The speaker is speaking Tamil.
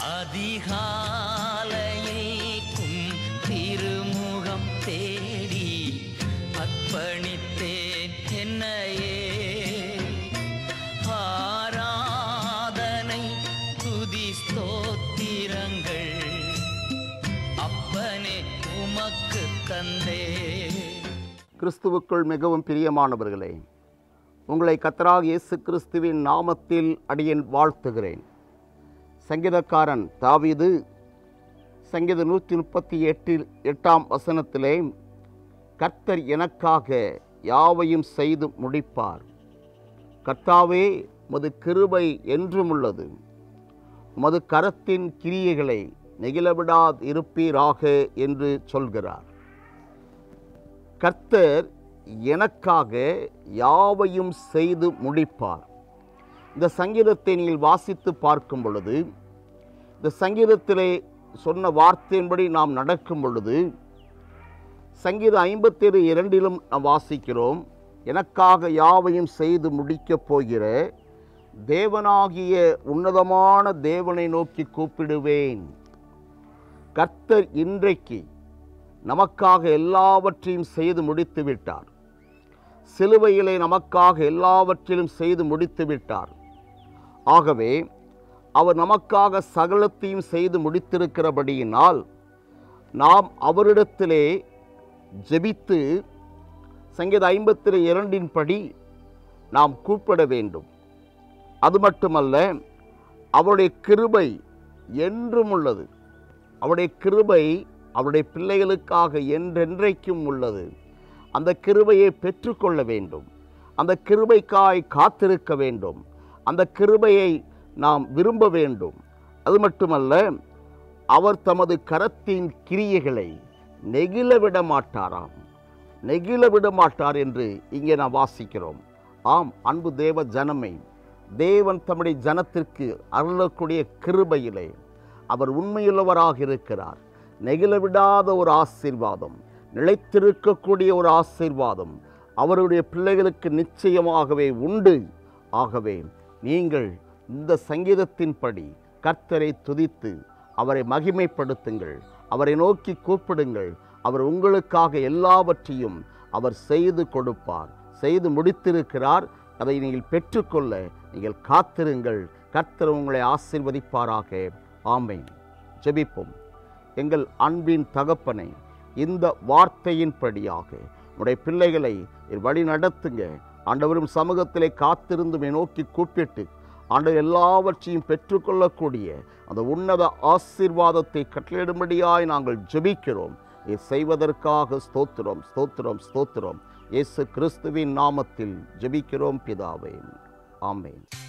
அதிகாலையில் உம் திருமுகம் தேடி அர்ப்பணித்தேன் என்னையே ஆராதனை துதி ஸ்தோத்திரங்கள் அப்பனே உமக்கு தந்தே கிறிஸ்துவுக்குள் மிகவும் பிரியமானவர்களே உங்களை கத்தராக இயேசு கிறிஸ்துவின் நாமத்தில் அடியேன் வாழ்த்துகிறேன் சங்கீதக்காரன் தாவீது சங்கீத நூற்றி முப்பத்தி எட்டில் எட்டாம் வசனத்திலே கர்த்தர் எனக்காக யாவையும் செய்து முடிப்பார் கர்த்தாவே உமது கிருபை என்றும் உள்ளது உமது கரத்தின் கிரியைகளை நெகிழவிடாது இருப்பீராக என்று சொல்கிறார் கர்த்தர் எனக்காக யாவையும் செய்து முடிப்பார் இந்த சங்கீதத்தை நீங்கள் வாசித்து பார்க்கும் பொழுது இந்த சங்கீதத்திலே சொன்ன வார்த்தையின்படி நாம் நடக்கும் பொழுது சங்கீதம் ஐம்பத்தேழு இரண்டிலும் நாம் வாசிக்கிறோம் எனக்காக யாவையும் செய்து முடிக்கப் போகிற தேவனாகிய உன்னதமான தேவனை நோக்கி கூப்பிடுவேன் கர்த்தர் இன்றைக்கு நமக்காக எல்லாவற்றையும் செய்து முடித்து விட்டார் சிலுவையிலே நமக்காக எல்லாவற்றிலும் செய்து முடித்து விட்டார் ஆகவே அவர் நமக்காக சகலத்தையும் செய்து முடித்திருக்கிறபடியினால் நாம் அவரிடத்திலே ஜெபித்து சங்கீத ஐம்பத்தி இரண்டின் படி நாம் கூப்பிட வேண்டும் அது மட்டுமல்ல அவருடைய கிருபை என்றும் உள்ளது அவருடைய கிருபை அவருடைய பிள்ளைகளுக்காக என்றென்றைக்கும் உள்ளது அந்த கிருபையை பெற்றுக்கொள்ள வேண்டும் அந்த கிருபைக்காய் காத்திருக்க வேண்டும் அந்த கிருபையை நாம் விரும்ப வேண்டும் அது மட்டுமல்ல அவர் தமது கரத்தின் கிரியைகளை நெகிழ விட மாட்டாராம் நெகிழ விட மாட்டார் என்று இங்கே நாம் வாசிக்கிறோம் ஆம் அன்பு தேவ ஜனமே தேவன் தம்முடைய ஜனத்திற்கு அருளக்கூடிய கிருபையிலே அவர் உண்மையுள்ளவராக இருக்கிறார் நெகிழ விடாத ஒரு ஆசீர்வாதம் நிலைத்திருக்கக்கூடிய ஒரு ஆசீர்வாதம் அவருடைய பிள்ளைகளுக்கு நிச்சயமாகவே உண்டு ஆகவே நீங்கள் இந்த சங்கீதத்தின்படி கர்த்தரை துதித்து அவரை மகிமைப்படுத்துங்கள் அவரை நோக்கி கூப்பிடுங்கள் அவர் உங்களுக்காக எல்லாவற்றையும் அவர் செய்து கொடுப்பார் செய்து முடித்திருக்கிறார் அதை நீங்கள் பெற்றுக்கொள்ள நீங்கள் காத்திருங்கள் கர்த்தர் உங்களை ஆசீர்வதிப்பாராக ஆமென் ஜெபிப்போம் எங்கள் அன்பின் தகப்பனை இந்த வார்த்தையின்படியாக உடைய பிள்ளைகளை வழி நடத்துங்க ஆண்டவரும் சமூகத்திலே காத்திருந்து உம்மை நோக்கி கூப்பிட்டு ஆண்டவர் எல்லாவற்றையும் பெற்றுக்கொள்ளக்கூடிய அந்த உன்னத ஆசீர்வாதத்தை கட்டளிடும்படியாய் நாங்கள் ஜெபிக்கிறோம் இதை செய்வதற்காக ஸ்தோத்திரம் ஸ்தோத்திரம் ஸ்தோத்திரம் இயேசு கிறிஸ்துவின் நாமத்தில் ஜெபிக்கிறோம் பிதாவே ஆமென்